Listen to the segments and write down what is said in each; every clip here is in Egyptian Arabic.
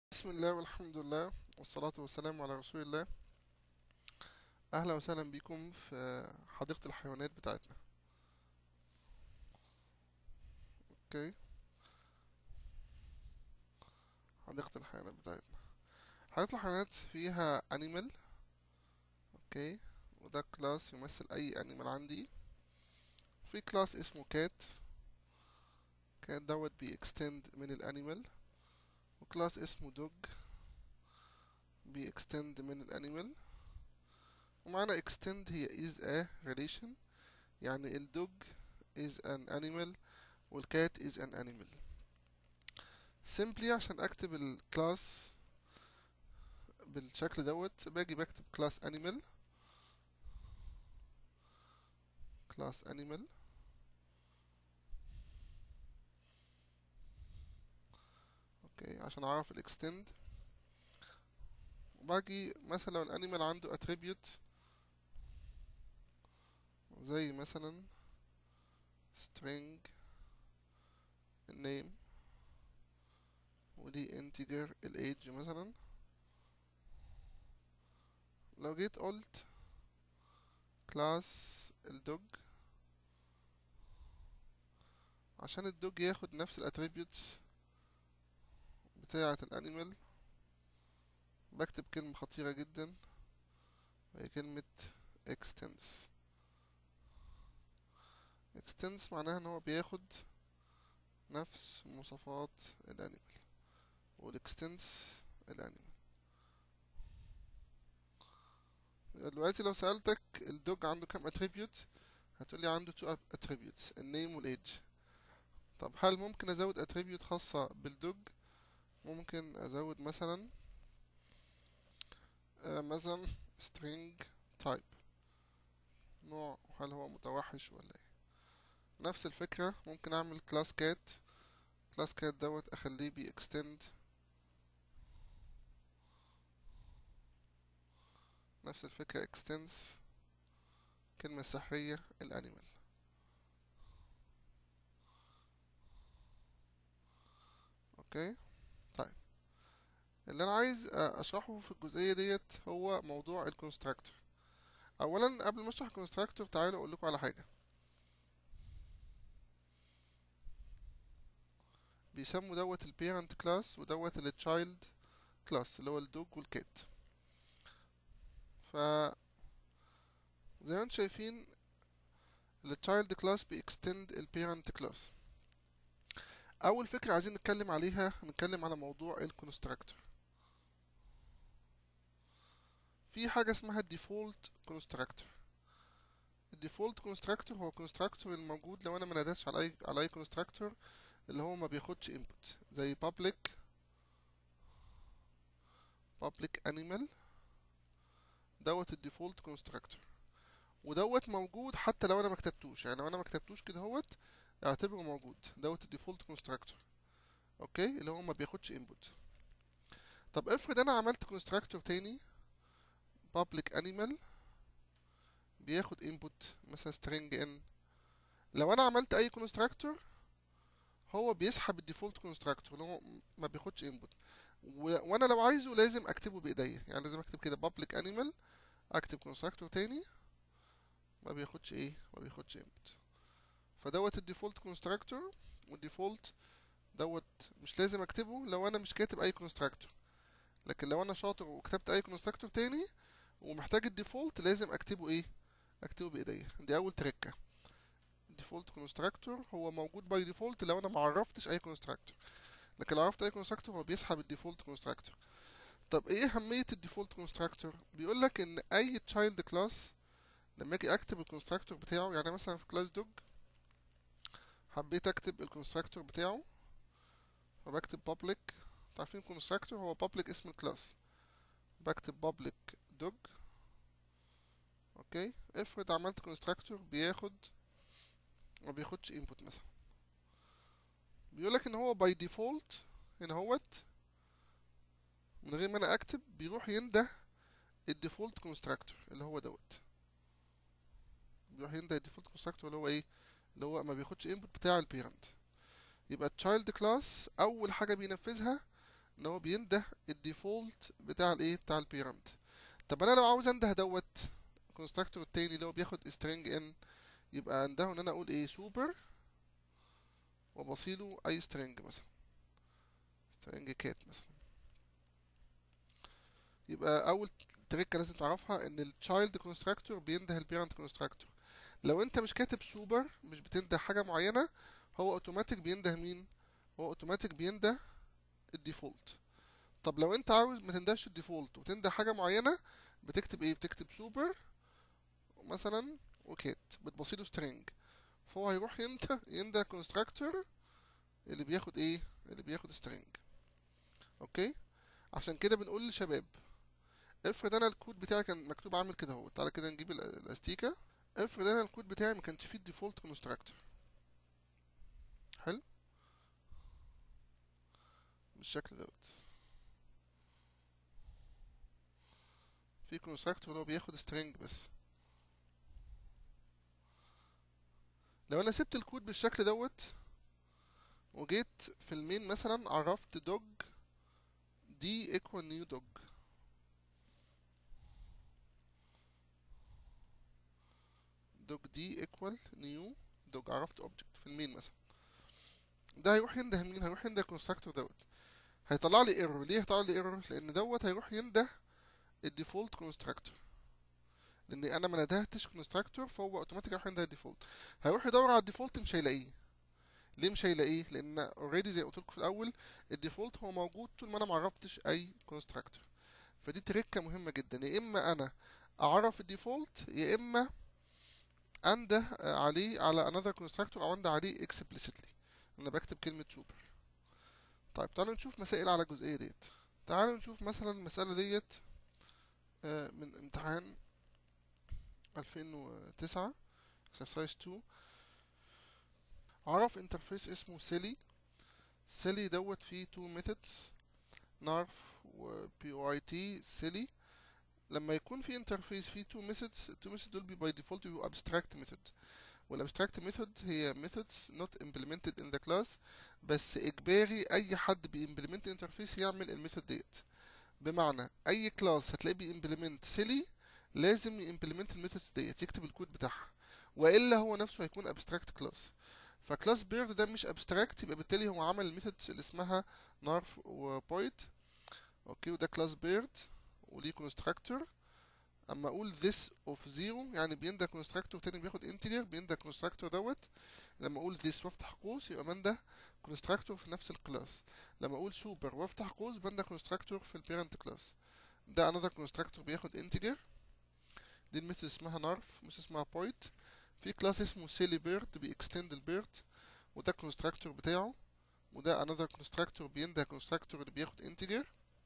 بسم الله والحمد لله والصلاة والسلام على رسول الله أهلا وسهلا بكم في حديقة الحيوانات بتاعتنا أوكي حديقة الحيوانات بتاعتنا حديقة الحيوانات فيها أنيمال أوكي وده كلاس يمثل أي أنيمال عندي في كلاس اسمه كات كات دوت بيكستند من الأنيمال وكلاس اسمه دوج بيكستند من الانيمال ومعنى extend هي is a relation يعني الدوج is an animal والكات is an animal simply عشان اكتب الكلاس بالشكل دوت باجي بكتب class animal class animal اوكي عشان اعرف الاكستند وباجي مثلا لو الانيمال عنده attribute زي مثلا string name ودي integer الage مثلا لو جيت قلت class الدوج عشان الدوج ياخد نفس الاتريبيوتس بتاعة الانيمال بكتب كلمة خطيرة جدا وهي كلمة extends extends معناها ان هو بياخد نفس مواصفات الانيمال والاكستنس الانيمال دلوقتي لو سألتك الدوج عنده كام اتريبيوت هتقولي عنده two attributes النيم والايدج طب هل ممكن ازود اتريبيوت خاصة بالدوج ممكن ازود مثلا آه مثلا string type نوع هل هو متوحش ولا ايه نفس الفكرة ممكن اعمل class cat class cat دوت اخليه بي extend نفس الفكرة extends كلمة سحرية الانيمال اوكي طيب اللي انا عايز اشرحه في الجزئيه ديت هو موضوع الكونستراكتور اولا قبل ما اشرح الكونستراكتور تعالوا اقول لكم على حاجه بيسموا دوت البيرنت كلاس ودوت التشايلد كلاس اللي هو الدوج والكات ف زي ما انتم شايفين التشايلد كلاس بيكستند البيرنت كلاس اول فكره عايزين نتكلم عليها نتكلم على موضوع الكونستراكتور في حاجه اسمها الديفولت كونستراكتور الديفولت كونستراكتور هو كونستراكتور الموجود لو انا ما نادتش على اي على اي كونستراكتور اللي هو ما بياخدش input زي public public animal دوت الديفولت كونستراكتور ودوت موجود حتى لو انا ما كتبتوش يعني لو انا ما كتبتوش كده هوت اعتبره موجود دوت الديفولت كونستراكتور اوكي اللي هو ما بياخدش input طب افرض انا عملت كونستراكتور تاني public animal بياخد input مثلا string in لو انا عملت اي كونستراكتور هو بيسحب الديفولت كونستراكتور اللي هو ما بياخدش input و... وانا لو عايزه لازم اكتبه بايديا يعني لازم اكتب كده public animal اكتب كونستراكتور تاني ما بياخدش ايه ما بياخدش input فدوت الديفولت كونستراكتور والديفولت دوت مش لازم اكتبه لو انا مش كاتب اي كونستراكتور لكن لو انا شاطر وكتبت اي كونستراكتور تاني ومحتاج الديفولت لازم اكتبه ايه اكتبه بايديا دي اول تركه الديفولت كونستراكتور هو موجود باي ديفولت لو انا ما عرفتش اي كونستراكتور لكن لو عرفت اي كونستراكتور هو بيسحب الديفولت كونستراكتور طب ايه اهميه الديفولت كونستراكتور بيقول لك ان اي تشايلد كلاس لما اجي اكتب الكونستراكتور بتاعه يعني مثلا في كلاس دوج حبيت اكتب الكونستراكتور بتاعه فبكتب public عارفين كونستراكتور هو public اسم الكلاس بكتب public dog اوكي افرض عملت كونستراكتور بياخد ما بياخدش input مثلا بيقولك ان هو by default هنا هوت من غير ما انا اكتب بيروح ينده الديفولت كونستراكتور اللي هو دوت بيروح ينده الديفولت كونستراكتور اللي هو ايه اللي هو ما بياخدش input بتاع البيرنت يبقى التشايلد كلاس اول حاجه بينفذها ان هو بينده الديفولت بتاع الايه بتاع البيرنت طب انا لو عاوز انده دوت الكونستراكتور التاني اللي هو بياخد string ان يبقى انده ان انا اقول ايه سوبر وبصيله اي string مثلا string كات مثلا يبقى اول تريكه لازم تعرفها ان التشايلد كونستراكتور بينده البيرنت كونستراكتور لو انت مش كاتب سوبر مش بتنده حاجه معينه هو اوتوماتيك بينده مين هو اوتوماتيك بينده الديفولت طب لو انت عاوز ما تندهش الديفولت وتنده حاجه معينه بتكتب ايه بتكتب سوبر مثلا وكات بتبصيله سترينج فهو هيروح ينده ينده كونستراكتور اللي بياخد ايه اللي بياخد سترينج اوكي عشان كده بنقول للشباب افرض انا الكود بتاعي كان مكتوب عامل كده اهو تعالى كده نجيب ال- الاستيكه افرض انا الكود بتاعي ما كانش فيه الديفولت كونستراكتور حلو بالشكل دوت في كونستراكتور اللي هو بياخد سترينج بس لو انا سبت الكود بالشكل دوت وجيت في المين مثلا عرفت دوج دي equal new dog دوج دي equal new dog عرفت object في المين مثلا ده هيروح ينده مين هيروح ينده الكونستراكتور دوت هيطلع لي ايرور ليه هيطلع لي ايرور لان دوت هيروح ينده الديفولت كونستراكتور لان انا ما ندهتش كونستراكتور فهو اوتوماتيك هيروح ينده الديفولت هيروح يدور على الديفولت مش هيلاقيه ليه مش هيلاقيه لان اوريدي زي ما قلت لكم في الاول الديفولت هو موجود طول ما انا ما عرفتش اي كونستراكتور فدي تريكه مهمه جدا يا اما انا اعرف الديفولت يا اما انده عليه على another constructor او انده عليه explicitly انا بكتب كلمه سوبر طيب تعالوا نشوف مسائل على الجزئيه ديت تعالوا نشوف مثلا المساله ديت آه، من امتحان 2009 exercise 2 عرف انترفيس اسمه سيلي سيلي دوت فيه تو ميثودز نارف و بي او اي تي سيلي لما يكون في انترفيس فيه تو ميثودز التو ميثودز دول باي ديفولت بيبقوا ابستراكت ميثود والابستراكت ميثود هي methods not implemented in the class بس اجباري اي حد بيمبلمنت انترفيس يعمل الميثود ديت بمعنى اي كلاس هتلاقيه بيمبلمنت سيلي لازم يمبلمنت الميثودز ديت يكتب الكود بتاعها والا هو نفسه هيكون ابستراكت كلاس فكلاس بيرد ده مش ابستراكت يبقى بالتالي هو عمل الميثودز اللي اسمها نارف وبوينت اوكي وده كلاس بيرد وليه كونستراكتور اما اقول this of zero يعني بينده كونستراكتور تاني بياخد انتجر بينده كونستراكتور دوت لما اقول this وافتح قوس يبقى بنده كونستراكتور في نفس الكلاس لما اقول سوبر وافتح قوس بنده كونستراكتور في البيرنت كلاس ده another كونستراكتور بياخد انتجر دي الميثود اسمها نارف مش اسمها بوينت في كلاس اسمه سيلي بيرد بيكستند البيرد وده الكونستراكتور بتاعه وده another كونستراكتور بينده كونستراكتور اللي بياخد انتجر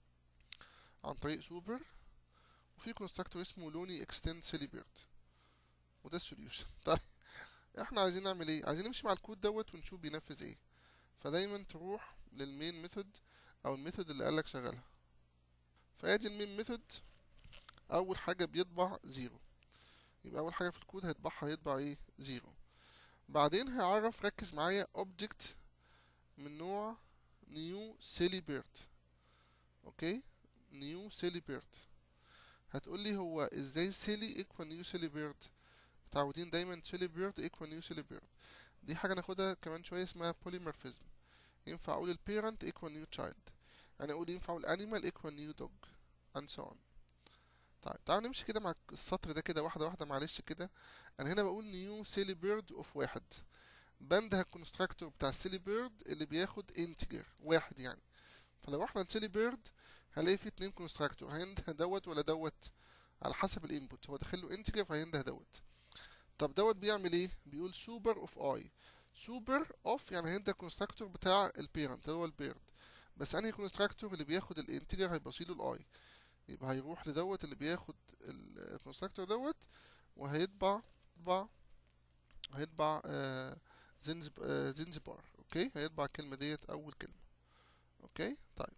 عن طريق سوبر وفي كونستراكتور اسمه لوني اكستند سيلي بيرد وده السوليوشن طيب احنا عايزين نعمل ايه عايزين نمشي مع الكود دوت ونشوف بينفذ ايه فدايما تروح للمين ميثود او الميثود اللي قالك شغلها فادي المين ميثود اول حاجه بيطبع زيرو يبقى اول حاجه في الكود هيطبعها هيطبع ايه زيرو بعدين هيعرف ركز معايا اوبجكت من نوع نيو سيلي بيرد اوكي نيو سيلي بيرد هتقول لي هو ازاي سيلي ايكوال نيو سيلي بيرد متعودين دايما سيلي بيرد ايكوال نيو سيلي بيرد دي حاجه ناخدها كمان شويه اسمها بوليمورفيزم ينفع اقول البيرنت ايكوال نيو تشايلد يعني اقول ينفع اقول انيمال ايكوال نيو دوج and so on طيب تعالوا نمشي كده مع السطر ده كده واحده واحده معلش كده انا هنا بقول نيو سيلي بيرد اوف واحد بنده الكونستراكتور بتاع السيلي بيرد اللي بياخد انتجر واحد يعني فلو احنا السيلي بيرد هلاقي فيه اتنين كونستراكتور هينده دوت ولا دوت على حسب الانبوت هو داخل له انتجر فهينده دوت طب دوت بيعمل ايه بيقول سوبر اوف اي سوبر اوف يعني هينده الكونستراكتور بتاع البيرنت اللي هو البيرد بس انهي كونستراكتور اللي بياخد الانتجر هيبصيله الاي يبقى هيروح لدوت اللي بياخد الكونستراكتور دوت وهيطبع طبع هيطبع آه زنز آه زنزبار اوكي هيطبع الكلمه ديت اول كلمه اوكي طيب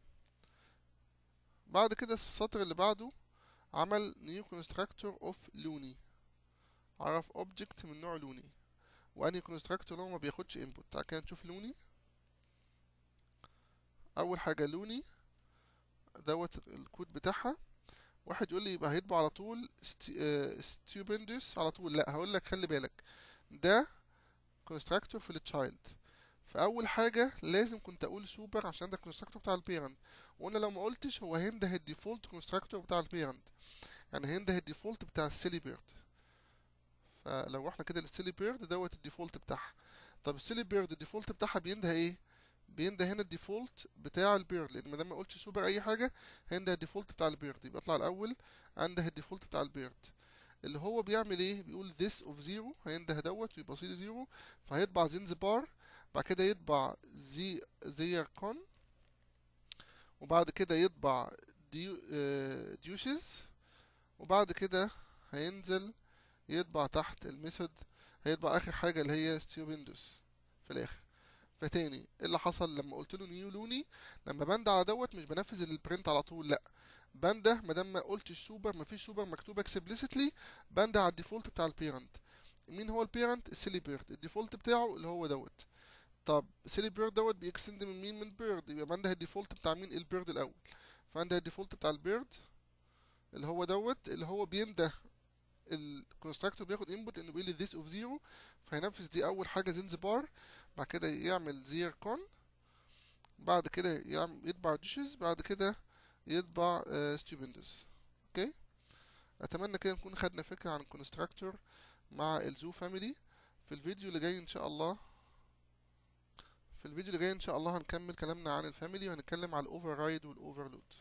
بعد كده السطر اللي بعده عمل نيو كونستراكتور اوف لوني عرف اوبجكت من نوع لوني واني كونستراكتور اللي هو ما بياخدش انبوت تعال كده نشوف لوني اول حاجه لوني دوت الكود بتاعها واحد يقول لي يبقى هيطبع على طول ستيوبندس على طول لا هقول لك خلي بالك ده كونستراكتور في التشايلد فاول حاجه لازم كنت اقول سوبر عشان ده الكونستراكتور بتاع البيرنت وقلنا لو ما قلتش هو هينده الديفولت كونستراكتور بتاع البيرنت يعني هينده الديفولت بتاع السيلي بيرد فلو رحنا كده للسيلي بيرد دوت الديفولت بتاعها طب السيلي بيرد الديفولت بتاعها بينده ايه بينده هنا الديفولت بتاع البيرد لان ما دام ما قلتش سوبر اي حاجه هينده الديفولت بتاع البيرد يبقى اطلع الاول انده الديفولت بتاع البيرد اللي هو بيعمل ايه بيقول this of zero هينده دوت ويبقى صيد زيرو فهيطبع زنزبار بعد كده يطبع زي زير كون وبعد كده يطبع ديو آه ديوشز وبعد كده هينزل يطبع تحت الميثود هيطبع اخر حاجه اللي هي ستيوبندوس في الاخر فتاني ايه اللي حصل لما قلت له نيو لوني لما بند على دوت مش بنفذ البرنت على طول لا بنده ما دام ما قلتش سوبر ما فيش سوبر مكتوب اكسبليسيتلي بنده على الديفولت بتاع البيرنت مين هو البيرنت السيلي بيرد الديفولت بتاعه اللي هو دوت طب سيلي بيرد دوت بيكستند من مين من بيرد يبقى بنده الديفولت بتاع مين البيرد الاول فانده الديفولت بتاع البيرد اللي هو دوت اللي هو بينده الكونستراكتور بياخد انبوت انه بيقول لي this of zero فهينفذ دي اول حاجه زنزبار بعد كده يعمل زير كون بعد كده يعمل يطبع ديشز بعد كده يطبع ستيوبندس اوكي اتمنى كده نكون خدنا فكره عن الكونستراكتور مع الزو فاميلي في الفيديو اللي جاي ان شاء الله في الفيديو اللي جاي ان شاء الله هنكمل كلامنا عن الفاميلي وهنتكلم على الاوفر رايد والاوفرلود